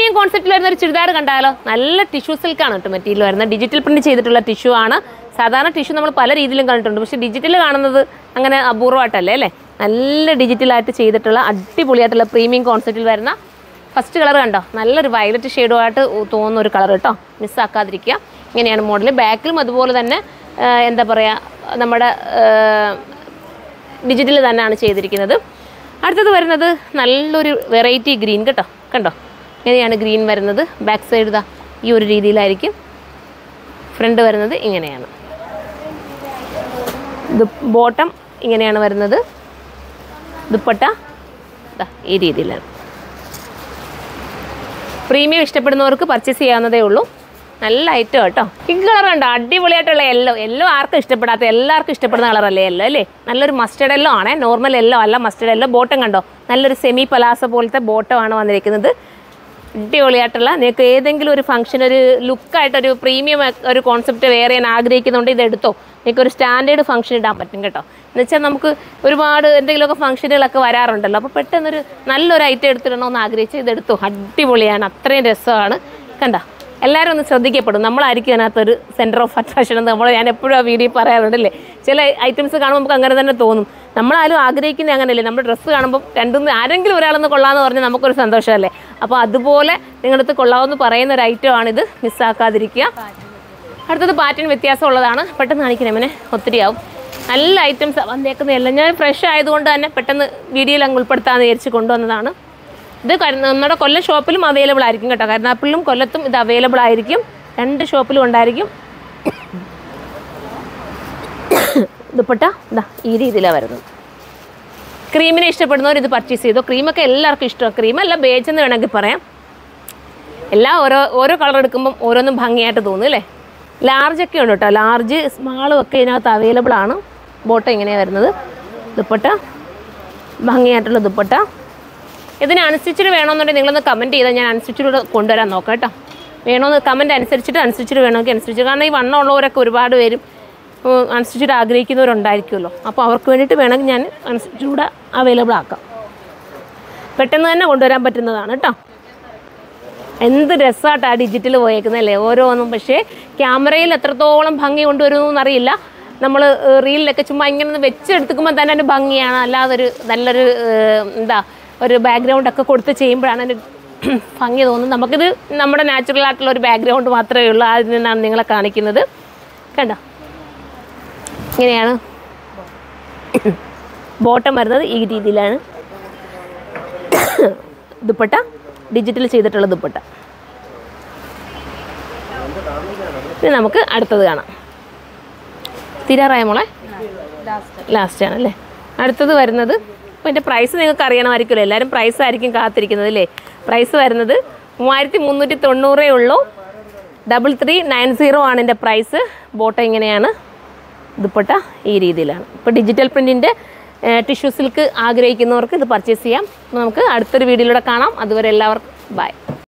premium കോൺസെപ്റ്റിൽ വരുന്ന ഒരു ചുരിദാർ കണ്ടാലോ നല്ല ടിഷ്യൂ സിൽക്കാണ് കേട്ടോ മെറ്റീരിയൽ വരുന്നത് ഡിജിറ്റൽ പ്രിന്റ് ചെയ്തിട്ടുള്ള ടിഷ്യൂ ആണ് സാധാരണ ടിഷ്യൂ നമ്മൾ പല രീതിയിലും കണ്ടിട്ടുണ്ട് പക്ഷേ ഡിജിറ്റൽ കാണുന്നത് അങ്ങനെ അപൂർവമായിട്ടല്ലേ അല്ലേ നല്ല ഡിജിറ്റലായിട്ട് ചെയ്തിട്ടുള്ള അടിപൊളിയായിട്ടുള്ള പ്രീമിയം കോൺസെപ്റ്റിൽ വരുന്ന ഫസ്റ്റ് കളർ കണ്ടോ നല്ലൊരു വയലറ്റ് ഷെയ്ഡുമായിട്ട് തോന്നുന്ന ഒരു കളർ കേട്ടോ മിസ്സാക്കാതിരിക്കുക ഇങ്ങനെയാണ് മോഡൽ ബാക്കിലും അതുപോലെ തന്നെ ആ, എന്താ പറയുക നമ്മുടെ ഡിജിറ്റൽ തന്നെയാണ് ചെയ്തിരിക്കുന്നത് അടുത്തത് വരുന്നത് നല്ലൊരു വെറൈറ്റി ഗ്രീൻ കേട്ടോ കണ്ടോ ഇങ്ങനെയാണ് ഗ്രീൻ വരുന്നത് ബാക്ക് സൈഡ് ഇതാ ഈ ഒരു രീതിയിലായിരിക്കും ഫ്രണ്ട് വരുന്നത് ഇങ്ങനെയാണ് ഇത് ബോട്ടം ഇങ്ങനെയാണ് വരുന്നത് ദുപ്പട്ട ദാ ഈ രീതിയിലാണ് പ്രീമിയം ഇഷ്ടപ്പെടുന്നവർക്ക് പർച്ചേസ് ചെയ്യാവുന്നതേ ഉള്ളൂ നല്ല ഐറ്റം കേട്ടോ പിങ്ക് കളർ കണ്ടോ അടിപൊളിയായിട്ടുള്ള യെല്ലോ യെല്ലോ ആർക്കും ഇഷ്ടപ്പെടാത്ത എല്ലാവർക്കും ഇഷ്ടപ്പെടുന്ന കളറല്ലേ യെല്ലോ അല്ലേ നല്ലൊരു മസ്റ്റർഡ് യെല്ലോ ആണേ നോർമൽ യെല്ലോ അല്ല മസ്റ്റർഡ് യെല്ലോ ബോട്ടം കണ്ടോ നല്ലൊരു സെമി പലാസ പോലത്തെ ബോട്ടം ആണ് വന്നിരിക്കുന്നത് അടിപൊളിയായിട്ടുള്ള നിങ്ങൾക്ക് ഏതെങ്കിലും ഒരു ഫംഗ്ഷൻ ഒരു ലുക്കായിട്ടൊരു പ്രീമിയം ഒരു കോൺസെപ്റ്റ് വേറെ ചെയ്യാൻ ആഗ്രഹിക്കുന്നുണ്ട് ഇത് എടുത്തോ നിങ്ങൾക്ക് ഒരു സ്റ്റാൻഡേർഡ് ഫംഗ്ഷൻ ഇടാൻ പറ്റും കേട്ടോ എന്നുവെച്ചാൽ നമുക്ക് ഒരുപാട് എന്തെങ്കിലുമൊക്കെ ഫംഗ്ഷനുകളൊക്കെ വരാറുണ്ടല്ലോ അപ്പോൾ പെട്ടെന്നൊരു നല്ലൊരു ഐറ്റം എടുത്തിടണമെന്ന് ആഗ്രഹിച്ച് ഇത് എടുത്തോ അടിപൊളിയാണ് അത്രയും രസമാണ് കണ്ടോ എല്ലാവരും ഒന്ന് ശ്രദ്ധിക്കപ്പെടും നമ്മളായിരിക്കും അതിനകത്തൊരു സെൻറ്റർ ഓഫ് അട്രാക്ഷൻ എന്ന് നമ്മൾ ഞാൻ എപ്പോഴും ആ വീഡിയോ പറയാറുണ്ടല്ലേ ചില ഐറ്റംസ് കാണുമ്പോൾ നമുക്ക് അങ്ങനെ തന്നെ തോന്നും നമ്മളാരും ആഗ്രഹിക്കുന്നത് അങ്ങനെയല്ലേ നമ്മുടെ ഡ്രസ്സ് കാണുമ്പോൾ രണ്ടും ആരെങ്കിലും ഒരാളൊന്ന് കൊള്ളാമെന്ന് പറഞ്ഞാൽ നമുക്കൊരു സന്തോഷമല്ലേ അപ്പോൾ അതുപോലെ നിങ്ങളടുത്ത് കൊള്ളാമെന്ന് പറയുന്ന ഒരു ഐറ്റമാണിത് മിസ്സാക്കാതിരിക്കുക അടുത്തത് പാറ്റേൺ വ്യത്യാസമുള്ളതാണ് പെട്ടെന്ന് കാണിക്കണേ മോനെ ഒത്തിരിയാവും നല്ല ഐറ്റംസ് വന്നേക്കുന്നതെല്ലാം ഞാൻ ഫ്രഷ് ആയതുകൊണ്ട് തന്നെ പെട്ടെന്ന് വീഡിയോയിൽ അങ്ങ് ഉൾപ്പെടുത്താമെന്ന് വിചാരിച്ച് കൊണ്ടുവന്നതാണ് ഇത് കരു- നമ്മുടെ കൊല്ലം ഷോപ്പിലും അവൈലബിൾ ആയിരിക്കും കേട്ടോ കരുനാപ്പിളിലും കൊല്ലത്തും ഇത് അവൈലബിൾ ആയിരിക്കും രണ്ട് ഷോപ്പിലും ഉണ്ടായിരിക്കും ദുപ്പട്ട ഇതാ ഈ രീതിയിലാണ് വരുന്നത് ക്രീമിനെ ഇഷ്ടപ്പെടുന്നവർ ഇത് പർച്ചേസ് ചെയ്തോ ക്രീമൊക്കെ എല്ലാവർക്കും ഇഷ്ടമാണ് ക്രീമല്ല ബേജ് എന്ന് വേണമെങ്കിൽ പറയാം എല്ലാം ഓരോ ഓരോ കളർ എടുക്കുമ്പം ഓരോന്നും ഭംഗിയായിട്ട് തോന്നും അല്ലേ ലാർജ് ഒക്കെ ഉണ്ട് കേട്ടോ ലാർജ് സ്മാളും ഒക്കെ ഇതിനകത്ത് അവൈലബിൾ ആണ് ബോട്ടം ഇങ്ങനെയാണ് വരുന്നത് ദുപ്പട്ട ഭംഗിയായിട്ടുള്ള ദുപ്പട്ട ഇതിനനുസരിച്ചിട്ട് വേണമെന്നുണ്ടെങ്കിൽ നിങ്ങളൊന്ന് കമൻറ്റ് ചെയ്താൽ ഞാൻ അനുസരിച്ചിട്ട് കൊണ്ടുവരാൻ നോക്കാം കേട്ടോ വേണമെന്ന് കമൻറ്റ് അനുസരിച്ചിട്ട് അനുസരിച്ചിട്ട് വേണമെങ്കിൽ അനുസരിച്ച് കാരണം ഈ വണ്ണമുള്ളവരൊക്കെ ഒരുപാട് പേരും ഉം, അനുസരിച്ചിട്ട് ആഗ്രഹിക്കുന്നവരുണ്ടായിരിക്കുമല്ലോ അപ്പോൾ അവർക്ക് വേണ്ടിയിട്ട് വേണമെങ്കിൽ ഞാൻ അനുസരിച്ചുകൂടെ അവൈലബിൾ ആക്കാം പെട്ടെന്ന് തന്നെ കൊണ്ടുവരാൻ പറ്റുന്നതാണ് കേട്ടോ എന്ത് രസമായിട്ടാ ഡിജിറ്റൽ പോയേക്കുന്നല്ലേ ഓരോന്നും പക്ഷേ ക്യാമറയിൽ എത്രത്തോളം ഭംഗി കൊണ്ടുവരുന്നു അറിയില്ല നമ്മൾ റീലിലൊക്കെ ചുമ്മാ ഇങ്ങനെ ഒന്ന് വെച്ചെടുത്തുക്കുമ്പോൾ തന്നെ അതിന് ഭംഗിയാണ് അല്ലാതെ ഒരു നല്ലൊരു ഏഹ്, എന്താ ഒരു ബാക്ക്ഗ്രൗണ്ട് ഒക്കെ കൊടുത്ത് ചെയ്യുമ്പോഴാണ് അതിന് ഭംഗി തോന്നുന്നത് നമുക്കിത് നമ്മുടെ നാച്ചുറൽ ആയിട്ടുള്ള ഒരു ബാക്ക്ഗ്രൗണ്ട് മാത്രമേ ഉള്ളൂ അതിൽ നിന്നാണ് നിങ്ങളെ കാണിക്കുന്നത് കണ്ടോ ഇങ്ങനെയാണ് ബോട്ടം വരുന്നത് ഈ രീതിയിലാണ് ദുപ്പട്ട ഡിജിറ്റൽ ചെയ്തിട്ടുള്ള ദുപ്പട്ട ഇനി നമുക്ക് അടുത്തത് കാണാം തീരാറായ മോളെ ലാസ്റ്റ് ആണല്ലേ അടുത്തത് വരുന്നത് അപ്പോൾ എൻ്റെ പ്രൈസ് നിങ്ങൾക്ക് അറിയണമായിരിക്കുമല്ലോ എല്ലാവരും പ്രൈസ് ആയിരിക്കും കാത്തിരിക്കുന്നത് അല്ലേ പ്രൈസ് വരുന്നത് മൂവായിരത്തി മുന്നൂറ്റി തൊണ്ണൂറേ ഉള്ളൂ ഡബിൾ ത്രീ നയൻ സീറോ ആണ് എൻ്റെ പ്രൈസ് ബോട്ട ഇങ്ങനെയാണ് ദുപ്പട്ട ഈ രീതിയിലാണ് ഇപ്പോൾ ഡിജിറ്റൽ പ്രിൻറ്റിൻ്റെ ടിഷ്യൂ സിൽക്ക് ആഗ്രഹിക്കുന്നവർക്ക് ഇത് പർച്ചേസ് ചെയ്യാം അപ്പോൾ നമുക്ക് അടുത്തൊരു വീഡിയോയിലൂടെ കാണാം അതുവരെ എല്ലാവർക്കും ബൈ